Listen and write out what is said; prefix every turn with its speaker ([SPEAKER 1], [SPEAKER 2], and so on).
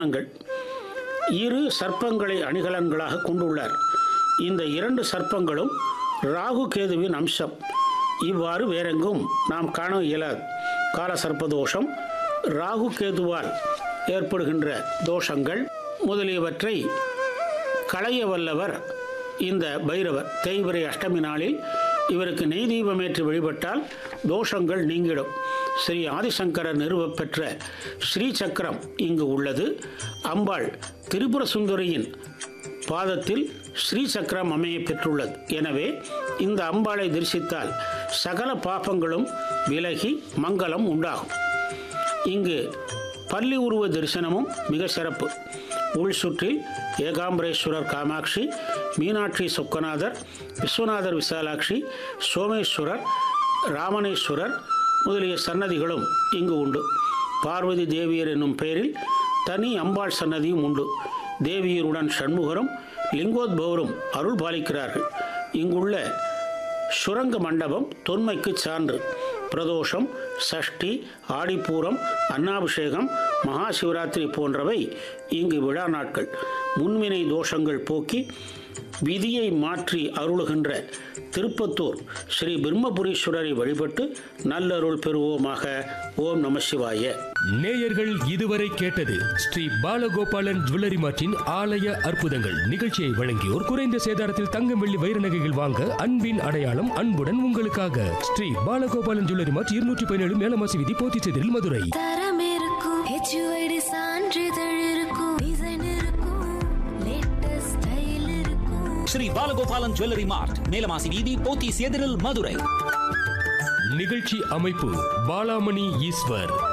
[SPEAKER 1] ங்கள் இரு சர்ப்பங்களை அணிகலன்களாக கொண்டுள்ளார் இந்த இரண்டு சர்ப்பங்களும் ராகு கேதுவின் அம்சம் இவ்வாறு வேறெங்கும் நாம் காண இயலாது கால சர்ப்ப தோஷம் ராகு கேதுவால் ஏற்படுகின்ற தோஷங்கள் முதலியவற்றை களைய வல்லவர் இந்த பைரவர் தேய்பிரை அஷ்டமி நாளில் இவருக்கு நெய் தீபமேற்றி வழிபட்டால் தோஷங்கள் நீங்கிடும் ஸ்ரீ ஆதிசங்கரர் நிறுவப் பெற்ற ஸ்ரீ சக்கரம் இங்கு உள்ளது அம்பாள் திரிபுர சுந்தரியின் பாதத்தில் ஸ்ரீ சக்கரம் அமைய பெற்றுள்ளது எனவே இந்த அம்பாளை தரிசித்தால் சகல பாபங்களும் விலகி மங்களம் உண்டாகும் இங்கு பள்ளி உருவ தரிசனமும் மிக சிறப்பு உள் சுற்றில் ஏகாம்பரேஸ்வரர் காமாட்சி மீனாட்சி சொக்கநாதர் விஸ்வநாதர் விசாலாட்சி சோமேஸ்வரர் ராமணேஸ்வரர் முதலிய சன்னதிகளும் இங்கு உண்டு பார்வதி தேவியர் என்னும் பெயரில் தனி அம்பாள் சன்னதியும் உண்டு தேவியருடன் சண்முகரும் லிங்கோத்பவரும் அருள் பாலிக்கிறார்கள் இங்குள்ள சுரங்க மண்டபம் தொன்மைக்கு சான்று பிரதோஷம் சஷ்டி ஆடிப்பூரம் அன்னாபிஷேகம் மகா சிவராத்திரி போன்றவை இங்கு விழா நாட்கள் முன்வினை தோஷங்கள் போக்கி விதியை மாற்றி அருளுகின்ற திருப்பத்தூர் ஸ்ரீ பிரம்மபுரீஸ்வரரை வழிபட்டு நல்லருள் பெறுவோமாக ஓம் நம சிவாய
[SPEAKER 2] நேயர்கள் இதுவரை கேட்டது ஸ்ரீ பாலகோபாலன் ஜுவல்லரி மார்ட்டின் ஆலய அற்புதங்கள் நிகழ்ச்சியை வழங்கியோர் குறைந்த சேதாரத்தில் தங்கம் வெள்ளி வைர நகைகள் வாங்க அன்பின் அடையாளம் அன்புடன் உங்களுக்காக ஸ்ரீ பாலகோபாலன் ஜுவல்லரி மார்ட் இருநூற்றி பதினேழு மேலமாசி விதி போத்திச்செதில் மதுரை
[SPEAKER 3] தரம் இருக்கும் ஹெச்யூஐடி சான்றிதழ் இருக்கும் டிசைன் இருக்கும் லேட்டஸ்ட் ஸ்டைல் இருக்கும்
[SPEAKER 4] ஸ்ரீ பாலகோபாலன் ஜுவல்லரி மார்ட் மேலமாசி வீதி போத்தீஸ் எதிரில் மதுரை
[SPEAKER 2] நிகழ்ச்சி அமைப்பு பாலாமணி ஈஸ்வர்